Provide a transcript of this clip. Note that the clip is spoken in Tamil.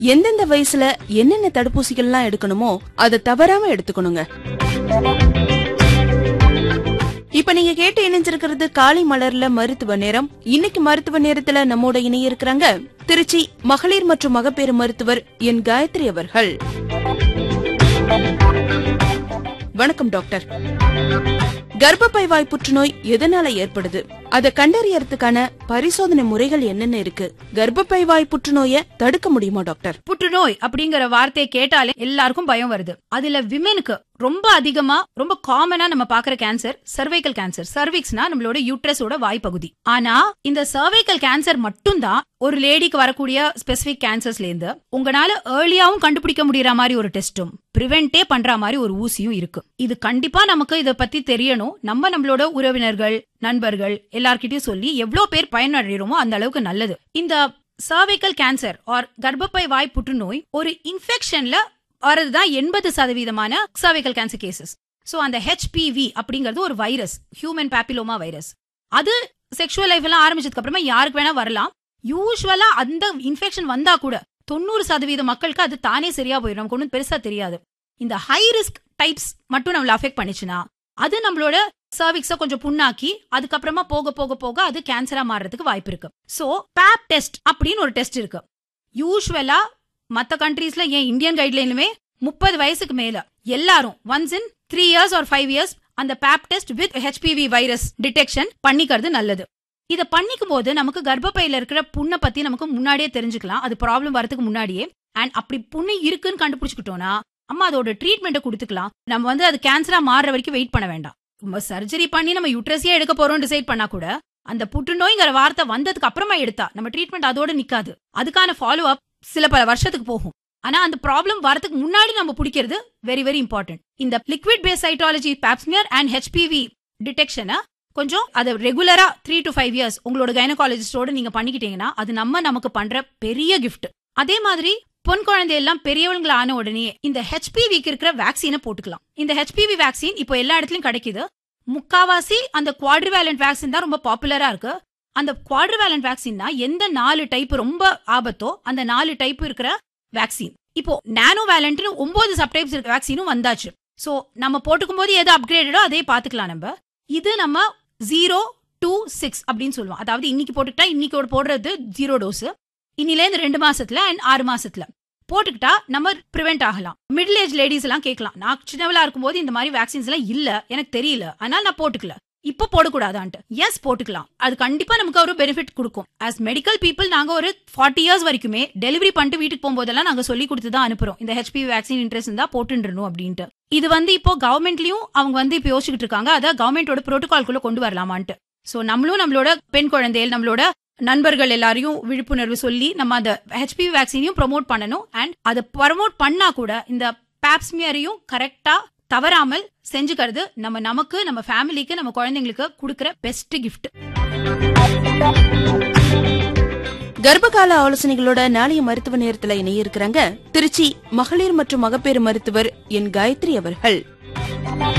எந்தெந்த வயசுல என்னென்ன தடுப்பூசிகள்லாம் எடுக்கணுமோ அதை தவறாம எடுத்துக்கணுங்க இப்ப நீங்க கேட்டு இணைஞ்சிருக்கிறது காலை மலர்ல மருத்துவ நேரம் இன்னைக்கு மருத்துவ நேரத்துல நம்மோட இணைய இருக்கிறாங்க திருச்சி மகளிர் மற்றும் மகப்பேறு மருத்துவர் என் காயத்ரி அவர்கள் வணக்கம் டாக்டர் கர்ப்பப்பை வாய் புற்றுநோய் எதனால ஏற்படுது அதை கண்டறியறதுக்கான பரிசோதனை முறைகள் என்னென்ன இருக்கு கர்ப்பப்பை வாய் புற்றுநோயை தடுக்க முடியுமா டாக்டர் புற்றுநோய் அப்படிங்கிற வார்த்தையை கேட்டாலே எல்லாருக்கும் பயம் வருது அதுல விமெனுக்கு ரொம்ப அதிகமா ரொம்ப காமனா நம்ம பாக்குற கேன்சர் சர்வைக்கல் கேன்சர் சர்விக்ஸ்னா நம்மளோட யூட்ரஸோட வாய்ப்பகுதி ஆனா இந்த சர்வைக்கல் கேன்சர் மட்டும்தான் ஒரு லேடிக்கு வரக்கூடிய ஸ்பெசிபிக் கேன்சர்ஸ்ல இருந்து உங்களால ஏர்லியாவும் கண்டுபிடிக்க முடியற மாதிரி ஒரு டெஸ்டும் பிரிவென்டே பண்ற மாதிரி ஒரு ஊசியும் இருக்கு இது கண்டிப்பா நமக்கு இத பத்தி தெரியணும் நம்ம நம்மளோட உறவினர்கள் நண்பர்கள் எல்லார்கிட்டயும் சொல்லி எவ்வளவு பேர் பயனடைகிறோமோ அந்த அளவுக்கு நல்லது இந்த சர்வைக்கல் கேன்சர் ஆர் கர்ப்பப்பை வாய் புற்றுநோய் ஒரு இன்ஃபெக்ஷன்ல வரதுதான் எண்பது சதவீதமான சர்வைக்கல் கேன்சர் கேசஸ் சோ அந்த ஹெச்பிவி அப்படிங்கிறது ஒரு வைரஸ் ஹியூமன் பாப்பிலோமா வைரஸ் அது செக்ஷுவல் லைஃப் எல்லாம் ஆரம்பிச்சதுக்கு அப்புறமா யாருக்கு வேணா வரலாம் யூஸ்வலா அந்த இன்ஃபெக்ஷன் வந்தா கூட தொண்ணூறு சதவீத மக்களுக்கு அது தானே சரியா போயிடும் நமக்கு ஒன்றும் பெருசா தெரியாது இந்த ஹை ரிஸ்க் டைப்ஸ் மட்டும் நம்மள அஃபெக்ட் பண்ணிச்சுன்னா அது நம்மளோட சர்விக்ஸ கொஞ்சம் புண்ணாக்கி அதுக்கப்புறமா போக போக போக அது கேன்சரா மாறுறதுக்கு வாய்ப்பு இருக்கு சோ பேப் டெஸ்ட் அப்படின்னு ஒரு டெஸ்ட் இருக்கு யூஸ்வலா மத்த கண்ட்ரீஸ்ல ஏன் இந்தியன் கைட்லைனுமே முப்பது வயசுக்கு மேல எல்லாரும் once in three years or five years அந்த pap test with HPV virus detection பண்ணிக்கிறது நல்லது இத பண்ணிக்கும் போது நமக்கு கர்ப்பப்பையில இருக்கிற புண்ணை பத்தி நமக்கு முன்னாடியே தெரிஞ்சுக்கலாம் அது ப்ராப்ளம் வரதுக்கு முன்னாடியே அண்ட் அப்படி புண்ணு இருக்குன்னு கண்டுபிடிச்சுக்கிட்டோம்னா அம்மா அதோட ட்ரீட்மெண்ட்டை கொடுத்துக்கலாம் நம்ம வந்து அது கேன்சரா மாறுற வரைக்கும் வெயிட் பண்ண வேண்டாம் நம்ம சர்ஜரி பண்ணி நம்ம யூட்ரஸியே எடுக்க போறோம் டிசைட் பண்ணா கூட அந்த புற்றுநோய்ங்கிற வார்த்தை வந்ததுக்கு அப்புறமா எடுத்தா நம்ம ட்ரீட்மெண்ட் அதோட நிக்காது அதுக்கான ஃபாலோ அப் சில பல வருஷத்துக்கு போகும் ஆனா அந்த ப்ராப்ளம் வரதுக்கு முன்னாடி நம்ம பிடிக்கிறது வெரி வெரி இம்பார்ட்டன்ட் இந்த liquid base cytology pap smear and HPV டிடெக்ஷனை கொஞ்சம் அதை ரெகுலரா த்ரீ டு ஃபைவ் இயர்ஸ் உங்களோட கைனகாலஜிஸ்டோட நீங்க பண்ணிக்கிட்டீங்கன்னா அது நம்ம நமக்கு பண்ற பெரிய கிஃப்ட் அதே மாதிரி பொன் குழந்தை எல்லாம் பெரியவங்கள ஆன உடனே இந்த ஹெச்பிவிக்கு இருக்கிற வேக்சினை போட்டுக்கலாம் இந்த ஹெச்பிவி வேக்சின் இப்போ எல்லா இடத்துலயும் கிடைக்குது முக்காவாசி அந்த குவாட்ரிவேலண்ட் வேக்சின் தான் ரொம்ப பாப்புலரா இருக்கு அந்த குவாட்ரிவேலண்ட் வேக்சின்னா எந்த நாலு டைப் ரொம்ப ஆபத்தோ அந்த நாலு டைப் இருக்கிற வேக்சின் இப்போ நானோ வேலண்ட்னு ஒன்பது சப்டைப்ஸ் இருக்க வேக்சினும் வந்தாச்சு சோ நம்ம போட்டுக்கும் போது எது அப்கிரேடடோ அதே பாத்துக்கலாம் நம்ம இது நம்ம ஜீரோ டூ சிக்ஸ் அப்படின்னு சொல்லுவோம் அதாவது இன்னைக்கு போட்டுக்கிட்டா இன்னைக்கு போடுறது ஜீரோ டோஸ் இன்னில இருந்து ரெண்டு மாசத்துல அண்ட் ஆறு மாசத்துல போட்டுக்கிட்டா நம்ம ப்ரிவென்ட் ஆகலாம் மிடில் ஏஜ் லேடிஸ் எல்லாம் கேட்கலாம் நான் சின்னவளா இருக்கும்போது இந்த மாதிரி வேக்சின்ஸ் எல்லாம் இல்ல எனக்கு தெரியல அதனால நான் போட்டுக்கல இப்ப போடக்கூடாதான்ட்டு எஸ் போட்டுக்கலாம் அது கண்டிப்பா நமக்கு ஒரு பெனிஃபிட் கொடுக்கும் ஆஸ் மெடிக்கல் பீப்புள் நாங்க ஒரு ஃபார்ட்டி இயர்ஸ் வரைக்குமே டெலிவரி பண்ணிட்டு வீட்டுக்கு போகும்போதெல்லாம் நாங்க சொல்லி கொடுத்து தான் அனுப்புறோம் இந்த ஹெச்பி வேக்சின் இன்ட்ரெஸ்ட் இருந்தா போட்டுன்றணும் அப்படின்ட்டு இது வந்து இப்போ கவர்மெண்ட்லயும் அவங்க வந்து இப்போ யோசிச்சுட்டு இருக்காங்க அதை கவர்மெண்டோட புரோட்டோகால்குள்ள கொண்டு வரலாமான்ட்டு சோ நம்மளும் நம்மளோட பெண் குழந்தைகள் நம்மளோட நண்பர்கள் எல்லாரையும் விழிப்புணர்வு சொல்லி நம்ம அந்த ஹெச்பிவி வேக்சினையும் ப்ரொமோட் பண்ணணும் அண்ட் அதை ப்ரமோட் பண்ணா கூட இந்த பேப்ஸ்மியரையும் கரெக்டா தவறாமல் செஞ்சுக்கிறது நம்ம நமக்கு நம்ம ஃபேமிலிக்கு நம்ம குழந்தைங்களுக்கு கொடுக்கிற பெஸ்ட் கிஃப்ட் கர்ப்பகால ஆலோசனைகளோட நாளைய மருத்துவ நேரத்துல இணைய இருக்கிறாங்க திருச்சி மகளிர் மற்றும் மகப்பேறு மருத்துவர் என் காயத்ரி அவர்கள்